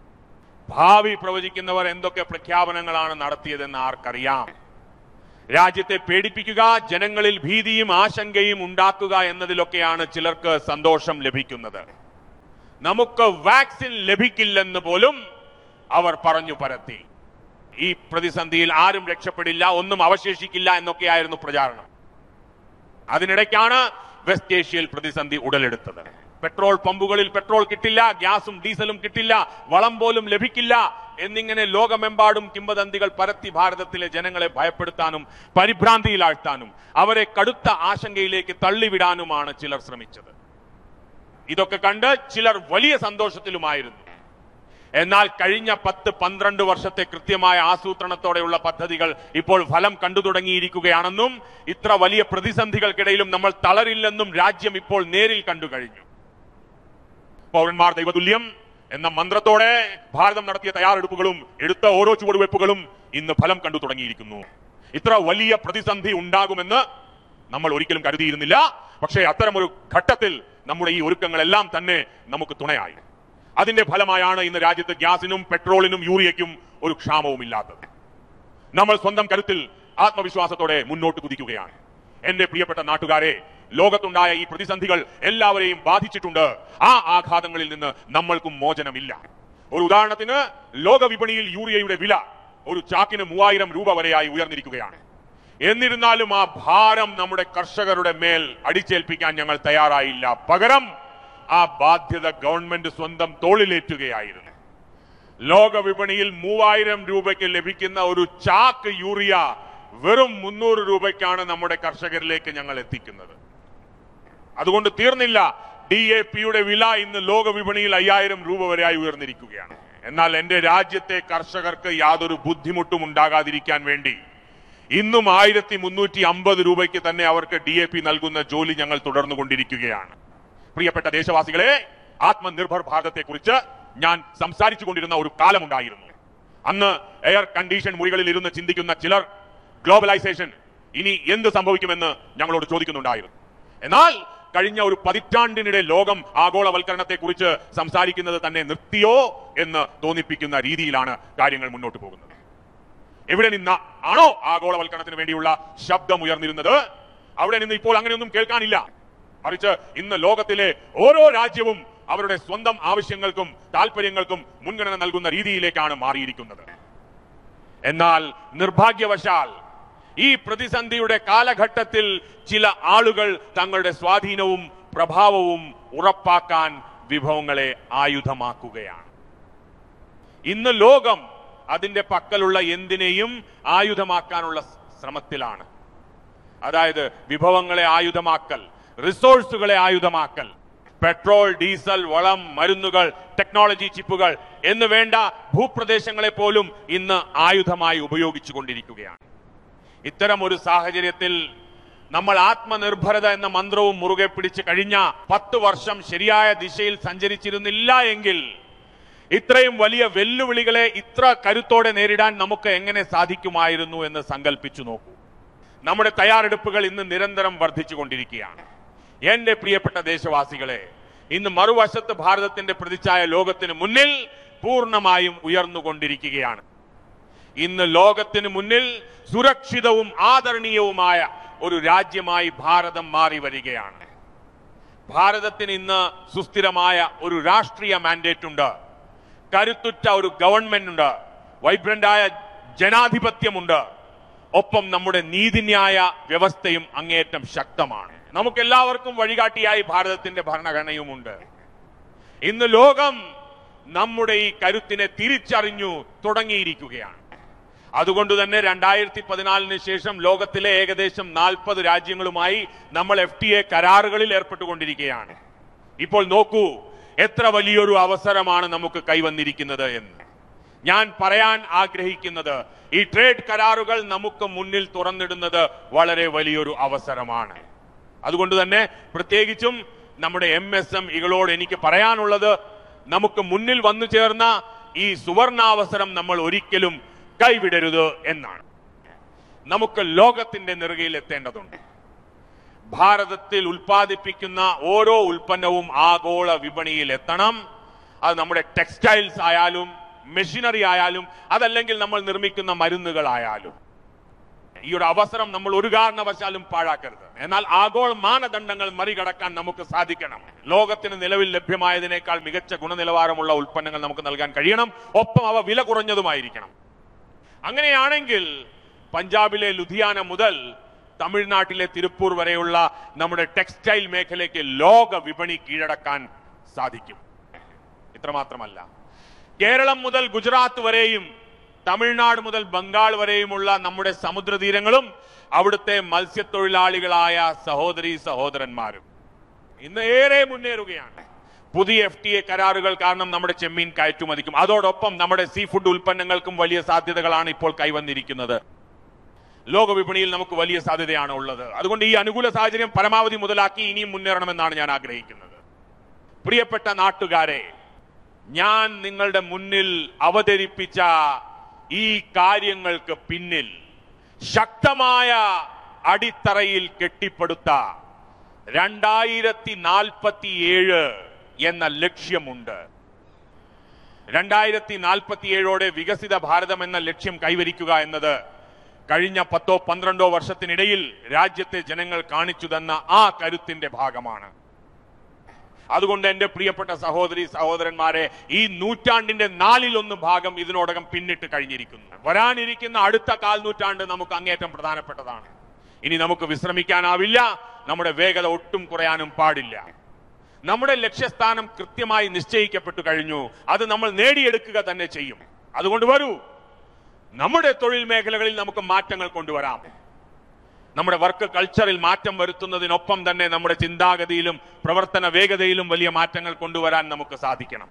ഭാവി പ്രവചിക്കുന്നവർ എന്തൊക്കെ പ്രഖ്യാപനങ്ങളാണ് നടത്തിയതെന്ന് ആർക്കറിയാം രാജ്യത്തെ പേടിപ്പിക്കുക ജനങ്ങളിൽ ഭീതിയും ആശങ്കയും ഉണ്ടാക്കുക എന്നതിലൊക്കെയാണ് ചിലർക്ക് സന്തോഷം ലഭിക്കുന്നത് നമുക്ക് വാക്സിൻ ലഭിക്കില്ലെന്ന് പോലും അവർ പറഞ്ഞു പരത്തി ഈ പ്രതിസന്ധിയിൽ ആരും രക്ഷപ്പെടില്ല ഒന്നും അവശേഷിക്കില്ല എന്നൊക്കെയായിരുന്നു പ്രചാരണം അതിനിടയ്ക്കാണ് വെസ്റ്റ് ഏഷ്യയിൽ പ്രതിസന്ധി ഉടലെടുത്തത് പെട്രോൾ പമ്പുകളിൽ പെട്രോൾ കിട്ടില്ല ഗ്യാസും ഡീസലും കിട്ടില്ല വളം പോലും ലഭിക്കില്ല എന്നിങ്ങനെ ലോകമെമ്പാടും കിംവദന്തികൾ പരത്തി ഭാരതത്തിലെ ജനങ്ങളെ ഭയപ്പെടുത്താനും പരിഭ്രാന്തിയിലാഴ്ത്താനും അവരെ കടുത്ത ആശങ്കയിലേക്ക് തള്ളിവിടാനുമാണ് ചിലർ ശ്രമിച്ചത് ഇതൊക്കെ കണ്ട് ചിലർ വലിയ സന്തോഷത്തിലുമായിരുന്നു എന്നാൽ കഴിഞ്ഞ പത്ത് പന്ത്രണ്ട് വർഷത്തെ കൃത്യമായ ആസൂത്രണത്തോടെയുള്ള പദ്ധതികൾ ഇപ്പോൾ ഫലം കണ്ടു തുടങ്ങിയിരിക്കുകയാണെന്നും ഇത്ര വലിയ പ്രതിസന്ധികൾക്കിടയിലും നമ്മൾ തളരില്ലെന്നും രാജ്യം ഇപ്പോൾ നേരിൽ കണ്ടു കഴിഞ്ഞു പൗരന്മാർ ദൈവതുല്യം എന്ന മന്ത്രത്തോടെ ഭാരതം നടത്തിയ തയ്യാറെടുപ്പുകളും എടുത്ത ഓരോ ചുവടുവെപ്പുകളും ഇന്ന് ഫലം കണ്ടു തുടങ്ങിയിരിക്കുന്നു ഇത്ര വലിയ പ്രതിസന്ധി ഉണ്ടാകുമെന്ന് നമ്മൾ ഒരിക്കലും കരുതിയിരുന്നില്ല പക്ഷേ അത്തരമൊരു ഘട്ടത്തിൽ നമ്മുടെ ഈ ഒരുക്കങ്ങളെല്ലാം തന്നെ നമുക്ക് തുണയായി അതിന്റെ ഫലമായാണ് ഇന്ന് രാജ്യത്ത് ഗ്യാസിനും പെട്രോളിനും യൂറിയയ്ക്കും ഒരു ക്ഷാമവും ഇല്ലാത്തത് നമ്മൾ സ്വന്തം കരുത്തിൽ ആത്മവിശ്വാസത്തോടെ മുന്നോട്ട് കുതിക്കുകയാണ് എന്റെ പ്രിയപ്പെട്ട നാട്ടുകാരെ ലോകത്തുണ്ടായ ഈ പ്രതിസന്ധികൾ എല്ലാവരെയും ബാധിച്ചിട്ടുണ്ട് ആ ആഘാതങ്ങളിൽ നിന്ന് നമ്മൾക്കും മോചനമില്ല ഒരു ഉദാഹരണത്തിന് ലോക വിപണിയിൽ യൂറിയയുടെ വില ഒരു ചാക്കിന് മൂവായിരം രൂപ വരെയായി ഉയർന്നിരിക്കുകയാണ് എന്നിരുന്നാലും ആ ഭാരം നമ്മുടെ കർഷകരുടെ മേൽ അടിച്ചേൽപ്പിക്കാൻ ഞങ്ങൾ തയ്യാറായില്ല പകരം ആ ബാധ്യത ഗവൺമെന്റ് സ്വന്തം തോളിലേറ്റുകയായിരുന്നു ലോക വിപണിയിൽ മൂവായിരം രൂപയ്ക്ക് ലഭിക്കുന്ന ഒരു ചാക്ക് യൂറിയ വെറും മുന്നൂറ് രൂപയ്ക്കാണ് നമ്മുടെ കർഷകരിലേക്ക് ഞങ്ങൾ എത്തിക്കുന്നത് അതുകൊണ്ട് തീർന്നില്ല ഡി എ പിയുടെ വില ഇന്ന് ലോക വിപണിയിൽ അയ്യായിരം രൂപ വരെയായി ഉയർന്നിരിക്കുകയാണ് എന്നാൽ എന്റെ രാജ്യത്തെ കർഷകർക്ക് യാതൊരു ബുദ്ധിമുട്ടും ഉണ്ടാകാതിരിക്കാൻ വേണ്ടി ഇന്നും ആയിരത്തി മുന്നൂറ്റി അമ്പത് രൂപയ്ക്ക് തന്നെ അവർക്ക് ഡി എ പി നൽകുന്ന ജോലി ഞങ്ങൾ തുടർന്നുകൊണ്ടിരിക്കുകയാണ് പ്രിയപ്പെട്ട ദേശവാസികളെ ആത്മനിർഭർ ഭാരതത്തെ കുറിച്ച് ഞാൻ സംസാരിച്ചു കൊണ്ടിരുന്ന ഒരു കാലമുണ്ടായിരുന്നു അന്ന് എയർ കണ്ടീഷൻ മുറികളിൽ ഇരുന്ന് ചിന്തിക്കുന്ന ചിലർ ഗ്ലോബലൈസേഷൻ ഇനി എന്ത് സംഭവിക്കുമെന്ന് ഞങ്ങളോട് ചോദിക്കുന്നുണ്ടായിരുന്നു എന്നാൽ കഴിഞ്ഞ ഒരു പതിറ്റാണ്ടിനിടെ ലോകം ആഗോളവൽക്കരണത്തെ കുറിച്ച് സംസാരിക്കുന്നത് തന്നെ നിർത്തിയോ എന്ന് തോന്നിപ്പിക്കുന്ന രീതിയിലാണ് കാര്യങ്ങൾ മുന്നോട്ട് പോകുന്നത് എവിടെ നിന്ന ആണോ ആഗോളവൽക്കരണത്തിന് വേണ്ടിയുള്ള ശബ്ദം ഉയർന്നിരുന്നത് അവിടെ നിന്ന് ഇപ്പോൾ അങ്ങനെയൊന്നും കേൾക്കാനില്ല മറിച്ച് ഇന്ന് ലോകത്തിലെ ഓരോ രാജ്യവും അവരുടെ സ്വന്തം ആവശ്യങ്ങൾക്കും താല്പര്യങ്ങൾക്കും മുൻഗണന നൽകുന്ന രീതിയിലേക്കാണ് മാറിയിരിക്കുന്നത് എന്നാൽ നിർഭാഗ്യവശാൽ ഈ പ്രതിസന്ധിയുടെ കാലഘട്ടത്തിൽ ചില ആളുകൾ തങ്ങളുടെ സ്വാധീനവും പ്രഭാവവും ഉറപ്പാക്കാൻ വിഭവങ്ങളെ ആയുധമാക്കുകയാണ് ഇന്ന് ലോകം അതിന്റെ പക്കലുള്ള എന്തിനേയും ആയുധമാക്കാനുള്ള ശ്രമത്തിലാണ് അതായത് വിഭവങ്ങളെ ആയുധമാക്കൽ റിസോഴ്സുകളെ ആയുധമാക്കൽ പെട്രോൾ ഡീസൽ വളം മരുന്നുകൾ ടെക്നോളജി ചിപ്പുകൾ എന്ന് വേണ്ട ഭൂപ്രദേശങ്ങളെ പോലും ഇന്ന് ആയുധമായി ഉപയോഗിച്ചുകൊണ്ടിരിക്കുകയാണ് ഇത്തരം ഒരു സാഹചര്യത്തിൽ നമ്മൾ ആത്മനിർഭരത എന്ന മന്ത്രവും മുറുകെ പിടിച്ച് കഴിഞ്ഞ പത്ത് വർഷം ശരിയായ ദിശയിൽ സഞ്ചരിച്ചിരുന്നില്ല എങ്കിൽ ഇത്രയും വലിയ വെല്ലുവിളികളെ ഇത്ര കരുത്തോടെ നേരിടാൻ നമുക്ക് എങ്ങനെ സാധിക്കുമായിരുന്നു എന്ന് സങ്കല്പിച്ചു നോക്കൂ നമ്മുടെ തയ്യാറെടുപ്പുകൾ ഇന്ന് നിരന്തരം വർദ്ധിച്ചുകൊണ്ടിരിക്കുകയാണ് എന്റെ പ്രിയപ്പെട്ട ദേശവാസികളെ ഇന്ന് മറുവശത്ത് ഭാരതത്തിന്റെ പ്രതിച്ഛായ ലോകത്തിന് മുന്നിൽ പൂർണ്ണമായും ഉയർന്നുകൊണ്ടിരിക്കുകയാണ് ഇന്ന് ലോകത്തിന് മുന്നിൽ സുരക്ഷിതവും ആദരണീയവുമായ ഒരു രാജ്യമായി ഭാരതം മാറി വരികയാണ് ഭാരതത്തിന് ഇന്ന് സുസ്ഥിരമായ ഒരു രാഷ്ട്രീയ മാൻഡേറ്റ് ഉണ്ട് കരുത്തുറ്റ ഒരു ഗവൺമെന്റ് ഉണ്ട് വൈബ്രന്റായ ജനാധിപത്യമുണ്ട് ഒപ്പം നമ്മുടെ നീതിന്യായ വ്യവസ്ഥയും അങ്ങേയറ്റം ശക്തമാണ് നമുക്ക് എല്ലാവർക്കും വഴികാട്ടിയായി ഭാരതത്തിന്റെ ഭരണഘടനയുമുണ്ട് ഇന്ന് ലോകം നമ്മുടെ ഈ കരുത്തിനെ തിരിച്ചറിഞ്ഞു തുടങ്ങിയിരിക്കുകയാണ് അതുകൊണ്ട് തന്നെ രണ്ടായിരത്തി പതിനാലിന് ശേഷം ലോകത്തിലെ ഏകദേശം നാൽപ്പത് രാജ്യങ്ങളുമായി നമ്മൾ എഫ് ടി എ കരാറുകളിൽ ഏർപ്പെട്ടുകൊണ്ടിരിക്കുകയാണ് ഇപ്പോൾ നോക്കൂ എത്ര വലിയൊരു അവസരമാണ് നമുക്ക് കൈവന്നിരിക്കുന്നത് എന്ന് ഞാൻ പറയാൻ ആഗ്രഹിക്കുന്നത് ഈ ട്രേഡ് കരാറുകൾ നമുക്ക് മുന്നിൽ തുറന്നിടുന്നത് വളരെ വലിയൊരു അവസരമാണ് അതുകൊണ്ട് തന്നെ പ്രത്യേകിച്ചും നമ്മുടെ എം എസ് എം ഇകളോട് എനിക്ക് പറയാനുള്ളത് നമുക്ക് മുന്നിൽ വന്നു ചേർന്ന ഈ സുവർണാവസരം നമ്മൾ ഒരിക്കലും കൈവിടരുത് എന്നാണ് നമുക്ക് ലോകത്തിന്റെ നെറുകയിൽ എത്തേണ്ടതുണ്ട് ഭാരതത്തിൽ ഉൽപ്പാദിപ്പിക്കുന്ന ഓരോ ഉൽപ്പന്നവും ആഗോള വിപണിയിൽ എത്തണം അത് നമ്മുടെ ടെക്സ്റ്റൈൽസ് ആയാലും മെഷീനറി ആയാലും അതല്ലെങ്കിൽ നമ്മൾ നിർമ്മിക്കുന്ന മരുന്നുകളായാലും ഈ ഒരു അവസരം നമ്മൾ ഒരു കാരണവശാലും പാഴാക്കരുത് എന്നാൽ ആഗോള മാനദണ്ഡങ്ങൾ മറികടക്കാൻ നമുക്ക് സാധിക്കണം ലോകത്തിന് നിലവിൽ ലഭ്യമായതിനേക്കാൾ മികച്ച ഗുണനിലവാരമുള്ള ഉൽപ്പന്നങ്ങൾ നമുക്ക് നൽകാൻ കഴിയണം ഒപ്പം അവ വില കുറഞ്ഞതുമായിരിക്കണം അങ്ങനെയാണെങ്കിൽ പഞ്ചാബിലെ ലുധിയാന മുതൽ തമിഴ്നാട്ടിലെ തിരുപ്പൂർ വരെയുള്ള നമ്മുടെ ടെക്സ്റ്റൈൽ മേഖലയ്ക്ക് ലോക വിപണി കീഴടക്കാൻ സാധിക്കും ഇത്രമാത്രമല്ല കേരളം മുതൽ ഗുജറാത്ത് വരെയും തമിഴ്നാട് മുതൽ ബംഗാൾ വരെയുമുള്ള നമ്മുടെ സമുദ്രതീരങ്ങളും അവിടുത്തെ മത്സ്യത്തൊഴിലാളികളായ സഹോദരി സഹോദരന്മാരും ഇന്ന് ഏറെ മുന്നേറുകയാണ് പുതിയ എഫ് ടി എ കരാറുകൾ കാരണം നമ്മുടെ ചെമ്മീൻ കയറ്റുമതിക്കും അതോടൊപ്പം നമ്മുടെ സീ ഫുഡ് ഉൽപ്പന്നങ്ങൾക്കും വലിയ സാധ്യതകളാണ് ഇപ്പോൾ കൈവന്നിരിക്കുന്നത് ലോക വിപണിയിൽ നമുക്ക് വലിയ സാധ്യതയാണ് ഉള്ളത് അതുകൊണ്ട് ഈ അനുകൂല സാഹചര്യം പരമാവധി മുതലാക്കി ഇനിയും മുന്നേറണമെന്നാണ് ഞാൻ ആഗ്രഹിക്കുന്നത് പ്രിയപ്പെട്ട നാട്ടുകാരെ ഞാൻ നിങ്ങളുടെ മുന്നിൽ അവതരിപ്പിച്ച ഈ കാര്യങ്ങൾക്ക് പിന്നിൽ ശക്തമായ അടിത്തറയിൽ കെട്ടിപ്പടുത്ത രണ്ടായിരത്തി നാൽപ്പത്തിയേഴ് എന്ന ലക്ഷ്യമുണ്ട് രണ്ടായിരത്തി നാൽപ്പത്തിയേഴോടെ വികസിത ഭാരതം എന്ന ലക്ഷ്യം കൈവരിക്കുക എന്നത് കഴിഞ്ഞ പത്തോ പന്ത്രണ്ടോ വർഷത്തിനിടയിൽ രാജ്യത്തെ ജനങ്ങൾ കാണിച്ചു തന്ന ആ കരുത്തിന്റെ ഭാഗമാണ് അതുകൊണ്ട് എന്റെ പ്രിയപ്പെട്ട സഹോദരി സഹോദരന്മാരെ ഈ നൂറ്റാണ്ടിന്റെ നാലിലൊന്ന് ഭാഗം ഇതിനോടകം പിന്നിട്ട് കഴിഞ്ഞിരിക്കുന്നു വരാനിരിക്കുന്ന അടുത്ത കാൽ നൂറ്റാണ്ട് നമുക്ക് അങ്ങേറ്റം പ്രധാനപ്പെട്ടതാണ് ഇനി നമുക്ക് വിശ്രമിക്കാനാവില്ല നമ്മുടെ വേഗത ഒട്ടും കുറയാനും പാടില്ല നമ്മുടെ ലക്ഷ്യസ്ഥാനം കൃത്യമായി നിശ്ചയിക്കപ്പെട്ടു കഴിഞ്ഞു അത് നമ്മൾ നേടിയെടുക്കുക തന്നെ ചെയ്യും അതുകൊണ്ട് വരൂ നമ്മുടെ തൊഴിൽ മേഖലകളിൽ നമുക്ക് മാറ്റങ്ങൾ കൊണ്ടുവരാം നമ്മുടെ വർക്ക് കൾച്ചറിൽ മാറ്റം വരുത്തുന്നതിനൊപ്പം തന്നെ നമ്മുടെ ചിന്താഗതിയിലും പ്രവർത്തന വേഗതയിലും വലിയ മാറ്റങ്ങൾ കൊണ്ടുവരാൻ നമുക്ക് സാധിക്കണം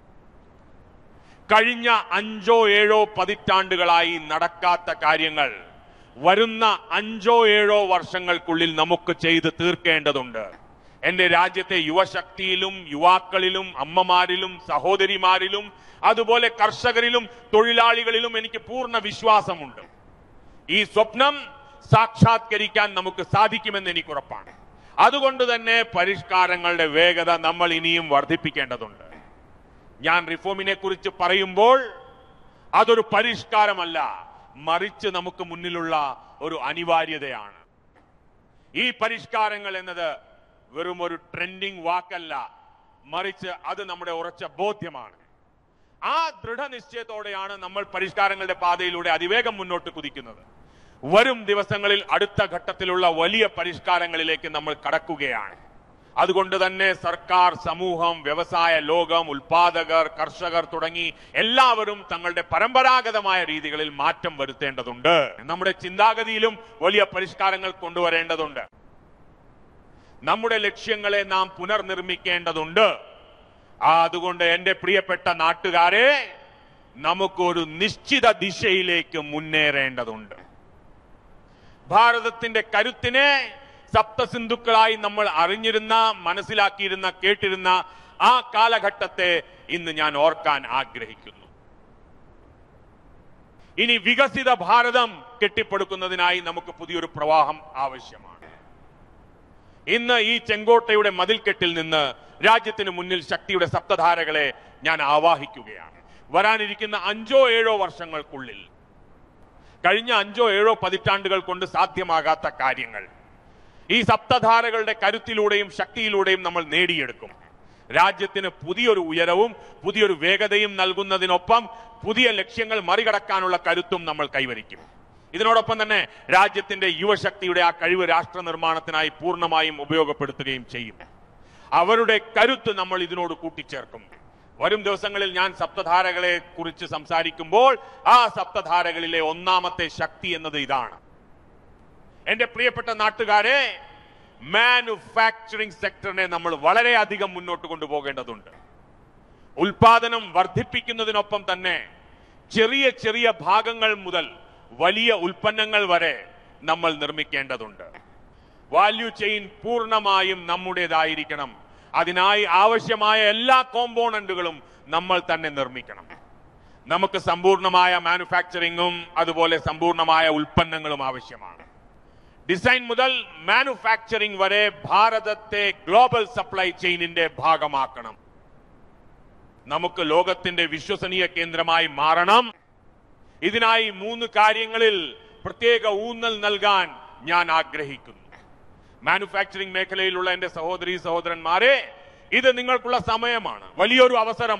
കഴിഞ്ഞ അഞ്ചോ ഏഴോ പതിറ്റാണ്ടുകളായി നടക്കാത്ത കാര്യങ്ങൾ വരുന്ന അഞ്ചോ ഏഴോ വർഷങ്ങൾക്കുള്ളിൽ നമുക്ക് ചെയ്ത് തീർക്കേണ്ടതുണ്ട് എന്റെ രാജ്യത്തെ യുവശക്തിയിലും യുവാക്കളിലും അമ്മമാരിലും സഹോദരിമാരിലും അതുപോലെ കർഷകരിലും തൊഴിലാളികളിലും എനിക്ക് പൂർണ്ണ വിശ്വാസമുണ്ട് ഈ സ്വപ്നം സാക്ഷാത്കരിക്കാൻ നമുക്ക് സാധിക്കുമെന്ന് എനിക്ക് ഉറപ്പാണ് അതുകൊണ്ട് തന്നെ പരിഷ്കാരങ്ങളുടെ വേഗത നമ്മൾ ഇനിയും വർദ്ധിപ്പിക്കേണ്ടതുണ്ട് ഞാൻ റിഫോമിനെ കുറിച്ച് പറയുമ്പോൾ അതൊരു പരിഷ്കാരമല്ല മറിച്ച് നമുക്ക് മുന്നിലുള്ള ഒരു അനിവാര്യതയാണ് ഈ പരിഷ്കാരങ്ങൾ എന്നത് വെറും ഒരു ട്രെൻഡിങ് വാക്കല്ല മറിച്ച് അത് നമ്മുടെ ഉറച്ച ബോധ്യമാണ് ആ ദൃഢനിശ്ചയത്തോടെയാണ് നമ്മൾ പരിഷ്കാരങ്ങളുടെ പാതയിലൂടെ അതിവേഗം മുന്നോട്ട് കുതിക്കുന്നത് വരും ദിവസങ്ങളിൽ അടുത്ത ഘട്ടത്തിലുള്ള വലിയ പരിഷ്കാരങ്ങളിലേക്ക് നമ്മൾ കടക്കുകയാണ് അതുകൊണ്ട് തന്നെ സർക്കാർ സമൂഹം വ്യവസായ ലോകം ഉൽപാദകർ കർഷകർ തുടങ്ങി എല്ലാവരും തങ്ങളുടെ പരമ്പരാഗതമായ രീതികളിൽ മാറ്റം വരുത്തേണ്ടതുണ്ട് നമ്മുടെ ചിന്താഗതിയിലും വലിയ പരിഷ്കാരങ്ങൾ കൊണ്ടുവരേണ്ടതുണ്ട് നമ്മുടെ ലക്ഷ്യങ്ങളെ നാം പുനർനിർമ്മിക്കേണ്ടതുണ്ട് ആ അതുകൊണ്ട് എന്റെ പ്രിയപ്പെട്ട നാട്ടുകാരെ നമുക്കൊരു നിശ്ചിത ദിശയിലേക്ക് മുന്നേറേണ്ടതുണ്ട് ഭാരതത്തിന്റെ കരുത്തിനെ സപ്തസിന്ധുക്കളായി നമ്മൾ അറിഞ്ഞിരുന്ന മനസ്സിലാക്കിയിരുന്ന കേട്ടിരുന്ന ആ കാലഘട്ടത്തെ ഇന്ന് ഞാൻ ഓർക്കാൻ ആഗ്രഹിക്കുന്നു ഇനി വികസിത ഭാരതം കെട്ടിപ്പടുക്കുന്നതിനായി നമുക്ക് പുതിയൊരു പ്രവാഹം ആവശ്യമാണ് ഇന്ന് ഈ ചെങ്കോട്ടയുടെ മതിൽക്കെട്ടിൽ നിന്ന് രാജ്യത്തിന് മുന്നിൽ ശക്തിയുടെ സപ്തധാരകളെ ഞാൻ ആവാഹിക്കുകയാണ് വരാനിരിക്കുന്ന അഞ്ചോ ഏഴോ വർഷങ്ങൾക്കുള്ളിൽ കഴിഞ്ഞ അഞ്ചോ ഏഴോ പതിറ്റാണ്ടുകൾ കൊണ്ട് സാധ്യമാകാത്ത കാര്യങ്ങൾ ഈ സപ്തധാരകളുടെ കരുത്തിലൂടെയും ശക്തിയിലൂടെയും നമ്മൾ നേടിയെടുക്കും രാജ്യത്തിന് പുതിയൊരു ഉയരവും പുതിയൊരു വേഗതയും നൽകുന്നതിനൊപ്പം പുതിയ ലക്ഷ്യങ്ങൾ മറികടക്കാനുള്ള കരുത്തും നമ്മൾ കൈവരിക്കും ഇതിനോടൊപ്പം തന്നെ രാജ്യത്തിന്റെ യുവശക്തിയുടെ ആ കഴിവ് രാഷ്ട്ര നിർമ്മാണത്തിനായി പൂർണ്ണമായും ഉപയോഗപ്പെടുത്തുകയും ചെയ്യും അവരുടെ കരുത്ത് നമ്മൾ ഇതിനോട് കൂട്ടിച്ചേർക്കും വരും ദിവസങ്ങളിൽ ഞാൻ സപ്തധാരകളെ കുറിച്ച് സംസാരിക്കുമ്പോൾ ആ സപ്തധാരകളിലെ ഒന്നാമത്തെ ശക്തി എന്നത് ഇതാണ് എന്റെ പ്രിയപ്പെട്ട നാട്ടുകാരെ മാനുഫാക്ചറിംഗ് സെക്ടറിനെ നമ്മൾ വളരെയധികം മുന്നോട്ട് കൊണ്ടുപോകേണ്ടതുണ്ട് ഉൽപാദനം വർദ്ധിപ്പിക്കുന്നതിനൊപ്പം തന്നെ ചെറിയ ചെറിയ ഭാഗങ്ങൾ മുതൽ വലിയ ഉൽപ്പന്നങ്ങൾ വരെ നമ്മൾ നിർമ്മിക്കേണ്ടതുണ്ട് വാല്യൂ ചെയിൻ പൂർണ്ണമായും നമ്മുടേതായിരിക്കണം അതിനായി ആവശ്യമായ എല്ലാ കോമ്പോണന്റുകളും നമ്മൾ തന്നെ നിർമ്മിക്കണം നമുക്ക് സമ്പൂർണമായ മാനുഫാക്ചറിങ്ങും അതുപോലെ സമ്പൂർണമായ ഉൽപ്പന്നങ്ങളും ആവശ്യമാണ് ഡിസൈൻ മുതൽ മാനുഫാക്ചറിംഗ് വരെ ഭാരതത്തെ ഗ്ലോബൽ സപ്ലൈ ചെയിനിന്റെ ഭാഗമാക്കണം നമുക്ക് ലോകത്തിന്റെ വിശ്വസനീയ കേന്ദ്രമായി മാറണം ഇതിനായി മൂന്ന് കാര്യങ്ങളിൽ പ്രത്യേക ഊന്നൽ നൽകാൻ ഞാൻ ആഗ്രഹിക്കുന്നു മാനുഫാക്ചറിംഗ് മേഖലയിലുള്ള എന്റെ സഹോദരി സഹോദരന്മാരെ ഇത് നിങ്ങൾക്കുള്ള സമയമാണ് വലിയൊരു അവസരം